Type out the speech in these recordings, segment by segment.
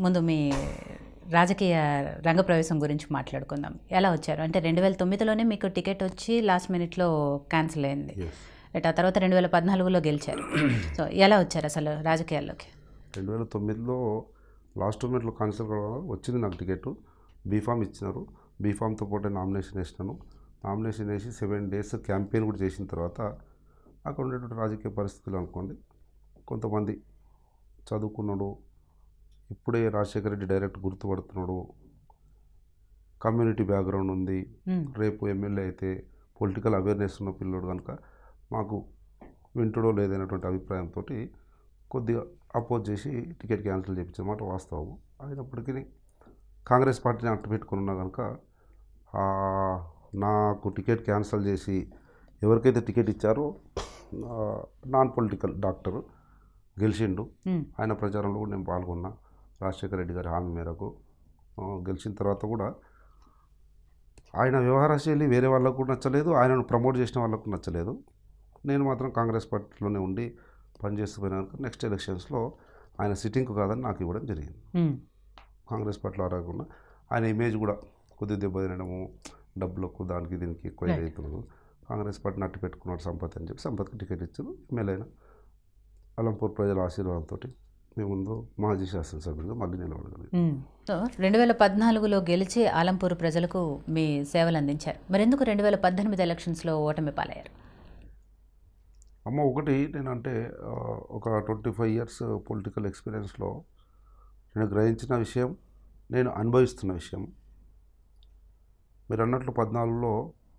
ముందు మీ రాజకీయ రంగప్రవేశం గురించి మాట్లాడుకుందాం ఎలా వచ్చారు అంటే రెండు వేల తొమ్మిదిలోనే మీకు టికెట్ వచ్చి లాస్ట్ మినిట్లో క్యాన్సిల్ అయింది ఎస్ రైట్ ఆ తర్వాత రెండు వేల పద్నాలుగులో గెలిచారు సో ఎలా వచ్చారు అసలు రాజకీయాల్లోకి రెండు వేల తొమ్మిదిలో లాస్ట్ మూమెంట్లో కాన్సల్ కావడం వచ్చింది నాకు టికెట్ బీఫామ్ ఇచ్చినారు బీఫామ్తో పాటు నామినేషన్ వేసినాను నామినేషన్ వేసి సెవెన్ డేస్ క్యాంపెయిన్ కూడా చేసిన తర్వాత అక్కడ ఉండేటువంటి రాజకీయ పరిస్థితులు అనుకోండి కొంతమంది చదువుకున్నాడు ఇప్పుడే రాజశేఖర రెడ్డి డైరెక్ట్ గుర్తుపడుతున్నాడు కమ్యూనిటీ బ్యాక్గ్రౌండ్ ఉంది మ్మ్. రేపు ఎమ్మెల్యే అయితే పొలిటికల్ అవేర్నెస్ ఉన్న పిల్లోడు కనుక మాకు వింటుడో లేదనేటువంటి అభిప్రాయంతో కొద్దిగా అపోజ్ చేసి టికెట్ క్యాన్సిల్ చేయించిన మాట వాస్తవం అయినప్పటికీ కాంగ్రెస్ పార్టీని అట్టు పెట్టుకుని ఉన్నా కనుక ఆ, నాకు టికెట్ క్యాన్సిల్ చేసి ఎవరికైతే టికెట్ ఇచ్చారో ఆ, నాన్ పొలిటికల్ డాక్టర్ గెలిచిండు మ్మ్. ఆయన ప్రచారంలో కూడా నేను పాల్గొన్నా రాజశేఖర రెడ్డి గారి హామీ మేరకు ఆ, గెలిచిన తర్వాత కూడా ఆయన వ్యవహార శైలి వేరే వాళ్ళకు కూడా నచ్చలేదు ఆయనను ప్రమోట్ చేసిన వాళ్ళకు నచ్చలేదు నేను మాత్రం కాంగ్రెస్ పార్టీలోనే ఉండి పనిచేస్తూ పోయిన కనుక నెక్స్ట్ ఎలక్షన్స్లో ఆయన సిట్టింగ్కు కాదని నాకు ఇవ్వడం జరిగింది మ్మ్. కాంగ్రెస్ పార్టీలో రాకుండా ఆయన ఇమేజ్ కూడా కొద్దిగా దెబ్బతినడము డబ్బులకు దానికి దీనికి ఎక్కువ Right. అవుతున్నారు కాంగ్రెస్ పార్టీని అట్టు పెట్టుకున్నాడు సంపత్ అని చెప్పి సంపత్కి టికెట్ ఇచ్చారు ఎమ్మెల్యే అలంపూర్ ప్రజల ఆశీర్వాదంతో మేము ముందు మాజీ శాసనసభ్యులుగా మళ్ళీ నిలబడగలిగాం మ్మ్. సో రెండు వేల పద్నాలుగులో గెలిచి ఆలంపూర్ ప్రజలకు మీ సేవలు అందించారు మరి ఎందుకు రెండు వేల పద్దెనిమిది ఎలక్షన్స్లో ఓటమి పాలయ్యారు అమ్మ ఒకటి నేనంటే ఆ, ఒక ట్వంటీ ఫైవ్ ఇయర్స్ పొలిటికల్ ఎక్స్పీరియన్స్లో నేను గ్రహించిన విషయం నేను అనుభవిస్తున్న విషయం మీరు అన్నట్లు పద్నాలుగులో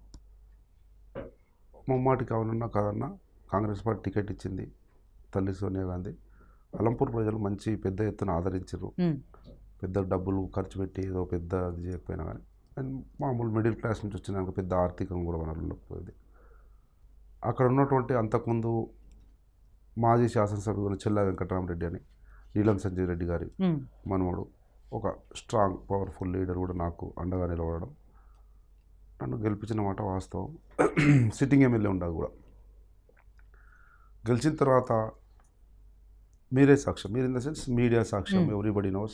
ముమ్మాటికి అవునన్నా కాదన్నా కాంగ్రెస్ పార్టీ టికెట్ ఇచ్చింది తల్లి సోనియా గాంధీ అలంపూర్ ప్రజలు మంచి పెద్ద ఎత్తున ఆదరించారు మ్మ్. పెద్ద డబ్బులు ఖర్చు పెట్టి ఏదో పెద్ద ఇది చేయకపోయినా కానీ అండ్ మామూలు మిడిల్ క్లాస్ నుంచి వచ్చిన దానికి పెద్ద ఆర్థికంగా కూడా వనరులేకపోయింది అక్కడ ఉన్నటువంటి అంతకుముందు మాజీ శాసనసభ్యులు చెల్లా వెంకటరామరెడ్డి అని నీలం సంజయ్ రెడ్డి గారి మ్మ్. మనవడు ఒక స్ట్రాంగ్ పవర్ఫుల్ లీడర్ కూడా నాకు అండగా నిలబడడం నన్ను గెలిపించిన మాట వాస్తవం సిట్టింగ్ ఎమ్మెల్యే ఉండదు కూడా గెలిచిన తర్వాత మీరే సాక్ష్యం మీరు ఇన్ ద సెన్స్ మీడియా సాక్ష్యం Hmm. ఎవ్రీబడి నోస్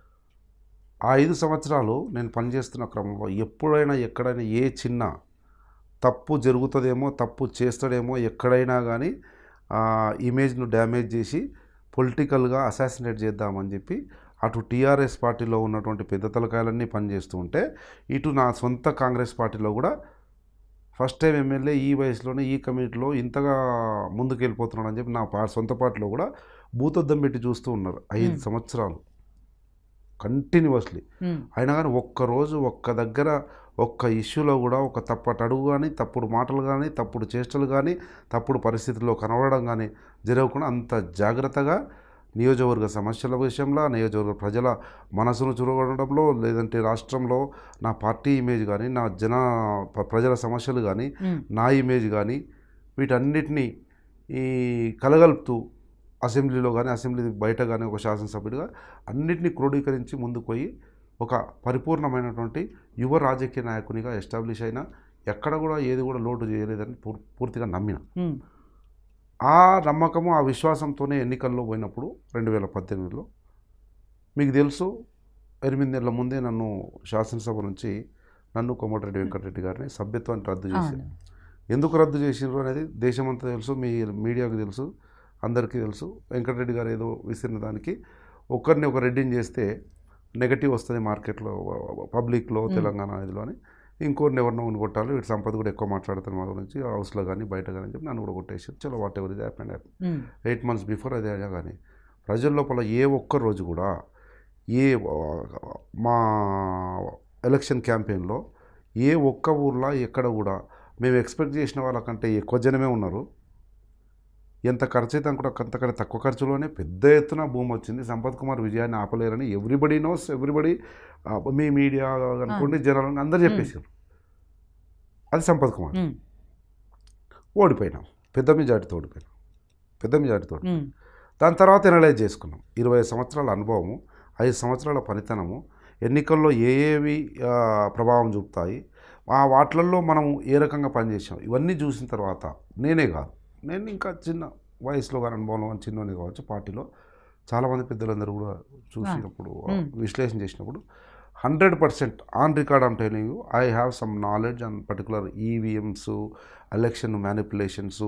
ఆ ఐదు సంవత్సరాలు నేను పనిచేస్తున్న క్రమంలో ఎప్పుడైనా ఎక్కడైనా ఏ చిన్న తప్పు జరుగుతుందేమో తప్పు చేస్తాడేమో ఎక్కడైనా కానీ ఇమేజ్ను డ్యామేజ్ చేసి పొలిటికల్గా అసాసినేట్ చేద్దామని చెప్పి అటు టీఆర్ఎస్ పార్టీలో ఉన్నటువంటి పెద్ద తలకాయలన్నీ పనిచేస్తూ ఉంటే ఇటు నా సొంత కాంగ్రెస్ పార్టీలో కూడా ఫస్ట్ టైం ఎమ్మెల్యే ఈ వయసులోనే ఈ కమిటీలో ఇంతగా ముందుకు వెళ్ళిపోతున్నాడు అని చెప్పి నా పా సొంత పార్టీలో కూడా భూతద్దం పెట్టి చూస్తూ ఉన్నారు ఐదు Hmm. సంవత్సరాలు కంటిన్యూస్లీ మ్మ్. అయినా కానీ ఒక్కరోజు ఒక్క దగ్గర ఒక్క ఇష్యూలో కూడా ఒక తప్పటి అడుగు కానీ తప్పుడు మాటలు కానీ తప్పుడు చేష్టలు కానీ తప్పుడు పరిస్థితుల్లో కనబడడం కానీ జరగకుండా అంత జాగ్రత్తగా నియోజకవర్గ సమస్యల విషయంలో నియోజకవర్గ ప్రజల మనసును చురగడంలో లేదంటే రాష్ట్రంలో నా పార్టీ ఇమేజ్ కానీ నా జన ప- ప్రజల సమస్యలు కానీ మ్మ్. నా ఇమేజ్ కానీ వీటన్నిటినీ ఈ కలగలుపుతూ అసెంబ్లీలో కానీ అసెంబ్లీ బయట కానీ ఒక శాసనసభ్యుడిగా అన్నిటినీ క్రోడీకరించి ముందుకు పోయి ఒక పరిపూర్ణమైనటువంటి యువ రాజకీయ నాయకునిగా ఎస్టాబ్లిష్ అయిన ఎక్కడ కూడా ఏది కూడా లోటు చేయలేదని పూర్ పూర్తిగా నమ్మిన మ్మ్. ఆ నమ్మకము ఆ విశ్వాసంతోనే ఎన్నికల్లో పోయినప్పుడు రెండు వేల పద్దెనిమిదిలో మీకు తెలుసు ఎనిమిది నెలల ముందే నన్ను శాసనసభ నుంచి నన్ను కోమటిరెడ్డి వెంకటరెడ్డి గారిని సభ్యత్వాన్ని రద్దు చేశారు అవును ఎందుకు రద్దు చేసిండ్రు అనేది దేశమంతా తెలుసు మీ మీడియాకు తెలుసు అందరికీ తెలుసు వెంకటరెడ్డి గారు ఏదో విసిరిన దానికి ఒక్కరిని ఒక రెడ్డిని చేస్తే నెగటివ్ వస్తుంది మార్కెట్లో పబ్లిక్లో Hmm. తెలంగాణ ఇదిలో అని ఇంకోరిని ఎవరినో ఒకరిని కొట్టాలి వీటి సంపద కూడా ఎక్కువ మాట్లాడుతాను మా గురించి హౌస్లో కానీ బయట కానీ అని చెప్పి నన్ను కూడా కొట్టేసి చలో వాట్ ఎవర్ ఇది happened hmm. Eight months before అదే అయినా కానీ ప్రజల లోపల ఏ ఒక్క రోజు కూడా ఏ మా ఎలక్షన్ క్యాంపెయిన్లో ఏ ఒక్క ఊర్లో ఎక్కడ కూడా మేము ఎక్స్పెక్ట్ చేసిన వాళ్ళకంటే ఎక్కువ జనమే ఉన్నారు ఎంత ఖర్చు అయితే కూడా అంతకంటే తక్కువ ఖర్చులోనే పెద్ద ఎత్తున భూమి వచ్చింది సంపత్ కుమార్ విజయాన్ని ఆపలేరని ఎవ్రీబడి నోస్ ఎవ్రీబడి మీ మీడియా అనుకోండి జనాలు అందరు చెప్పేశారు అది సంపత్ కుమార్ మ్మ్. ఓడిపోయినాం పెద్ద మెజార్టీతో ఓడిపోయినాం పెద్ద మెజార్టీతో మ్మ్. దాని తర్వాత ఎనలైజ్ చేసుకున్నాం ఇరవై సంవత్సరాల అనుభవము ఐదు సంవత్సరాల పనితనము ఎన్నికల్లో ఏ ఏవి ఆ, ప్రభావం చూపుతాయి ఆ వాటిలలో మనం ఏ రకంగా పనిచేసాం ఇవన్నీ చూసిన తర్వాత నేనే కాదు నేను ఇంకా చిన్న వయసులో కానీ అనుభవంలో కానీ చిన్నోని కావచ్చు పార్టీలో చాలామంది పెద్దలందరూ కూడా చూసినప్పుడు Hmm. విశ్లేషణ చేసినప్పుడు hundred percent on record am telling you I have some knowledge and particular EVMs election manipulations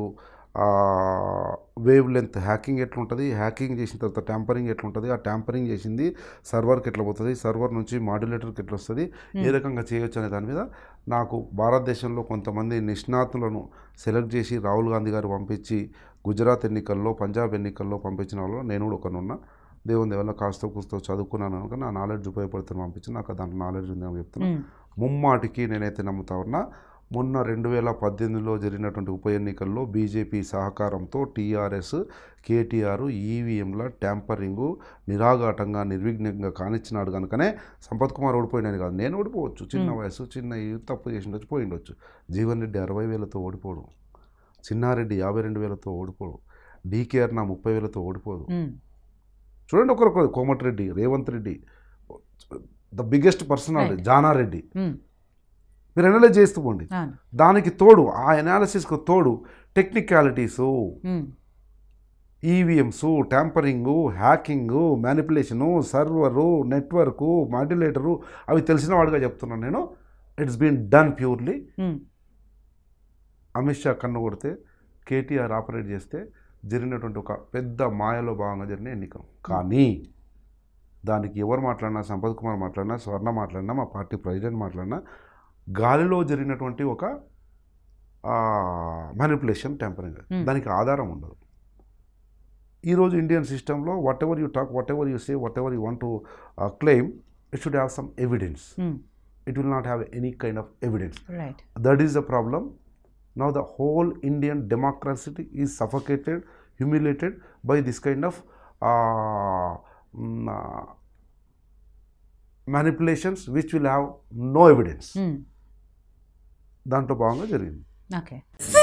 wave length hacking ఎట్లుంటుంది హ్యాకింగ్ చేసిన తర్వాత ట్యాంపరింగ్ ఎట్లుంటుంది ఆ ట్యాంపరింగ్ చేసింది సర్వర్కి ఎట్లా పోతుంది సర్వర్ నుంచి మాడ్యులేటర్కి ఎట్లా వస్తుంది ఏ రకంగా చేయొచ్చు అనే దాని మీద నాకు భారతదేశంలో కొంతమంది నిష్ణాతులను సెలెక్ట్ చేసి రాహుల్ గాంధీ గారు పంపించి గుజరాత్ ఎన్నికల్లో పంజాబ్ ఎన్నికల్లో పంపించిన వాళ్ళు నేను కూడా ఒకనున్నా దేవుని దేవల్ల కాస్త కూస్తో చదువుకున్నాను కనుక నా నాలెడ్జ్ ఉపయోగపడుతుంది పంపించి నాకు దాంట్లో నాలెడ్జ్ ఉంది అని చెప్తున్నాను మ్మ్. ముమ్మాటికి నేనైతే నమ్ముతా ఉన్నా మొన్న రెండు వేల పద్దెనిమిదిలో జరిగినటువంటి ఉప ఎన్నికల్లో బీజేపీ సహకారంతో టీఆర్ఎస్ కేటీఆర్ ఈవీఎంల ట్యాంపరింగు నిరాఘాటంగా నిర్విఘ్నంగా కానిచ్చినాడు కనుకనే సంపత్ కుమార్ ఓడిపోయినని కాదు నేను ఓడిపోవచ్చు చిన్న వయసు చిన్న ఈ తప్పు చేసిండొచ్చు పోయిండొచ్చు జీవన్ రెడ్డి అరవై వేలతో ఓడిపోడు చిన్నారెడ్డి యాభై రెండు వేలతో ఓడిపోడు డీకేఆర్ నా ముప్పై వేలతో ఓడిపోదు మ్మ్. చూడండి ఒకరొకరు Komatireddy Revanth Reddy the biggest personality Right. Janareddy మ్మ్. మీరు అనలైజ్ చేస్తూ పోండి అవును దానికి తోడు ఆ ఎనాలిసిస్కు తోడు టెక్నికాలిటీసు మ్మ్. EVMs tampering hacking manipulation server network modulator అవి తెలిసిన వాడిగా చెప్తున్నాను నేను it's been done purely hmm. Amit Shah కన్ను కొడితే కేటీఆర్ ఆపరేట్ చేస్తే జరిగినటువంటి ఒక పెద్ద మాయలో భాగంగా జరిగిన ఎన్నిక కానీ దానికి ఎవరు మాట్లాడినా సంపత్ కుమార్ మాట్లాడినా స్వర్ణ మాట్లాడినా మా పార్టీ ప్రెసిడెంట్ మాట్లాడినా గాలిలో జరిగినటువంటి ఒక మ్యానిపులేషన్ టెంపరింగ్ Hmm. దానికి ఆధారం ఉండదు ఈరోజు ఇండియన్ సిస్టంలో whatever you talk whatever you say whatever you want to claim it should have some evidence hmm. It will not have any kind of evidence right that is the problem now the whole indian democracy is suffocated humiliated by this kind of uh, mm, uh, manipulations which will have no evidence మ్మ్. దాంట్లో భాగంగా జరిగింది okay